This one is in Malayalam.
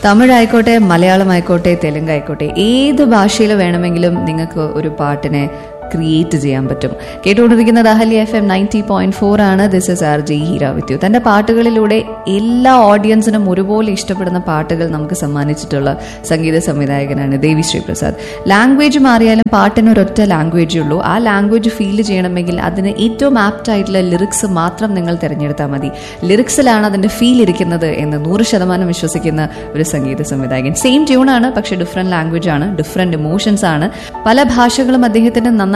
തമിഴായിക്കോട്ടെ മലയാളമായിക്കോട്ടെ തെലുങ്കായിക്കോട്ടെ ഏത് ഭാഷയിൽ വേണമെങ്കിലും നിങ്ങൾക്ക് ഒരു പാട്ടിനെ ക്രിയേറ്റ് ചെയ്യാൻ പറ്റും കേട്ടുകൊണ്ടിരിക്കുന്നത് Ahalya F M ninety point four ആണ് this is R G Heera with തന്റെ പാട്ടുകളിലൂടെ എല്ലാ ഓഡിയൻസിനും ഒരുപോലെ ഇഷ്ടപ്പെടുന്ന പാട്ടുകൾ നമുക്ക് സമ്മാനിച്ചിട്ടുള്ള സംഗീത സംവിധായകനാണ് ദേവി ശ്രീപ്രസാദ് ലാംഗ്വേജ് മാറിയാലും പാട്ടിന് ഒരൊറ്റ ലാംഗ്വേജേ ഉള്ളൂ ആ ലാംഗ്വേജ് ഫീൽ ചെയ്യണമെങ്കിൽ അതിന് ഏറ്റവും ആപ്റ്റ് ആയിട്ടുള്ള ലിറിക്സ് മാത്രം നിങ്ങൾ തിരഞ്ഞെടുത്താൽ മതി ലിറിക്സിലാണ് അതിന്റെ ഫീൽ ഇരിക്കുന്നത് എന്ന് നൂറ് ശതമാനം വിശ്വസിക്കുന്ന ഒരു സംഗീത സംവിധായകൻ സെയിം ട്യൂണാണ് പക്ഷെ ഡിഫറെന്റ് ലാംഗ്വേജ് ആണ് ഡിഫറെന്റ് ഇമോഷൻസ് ആണ് പല ഭാഷകളും അദ്ദേഹത്തിന് നന്നായി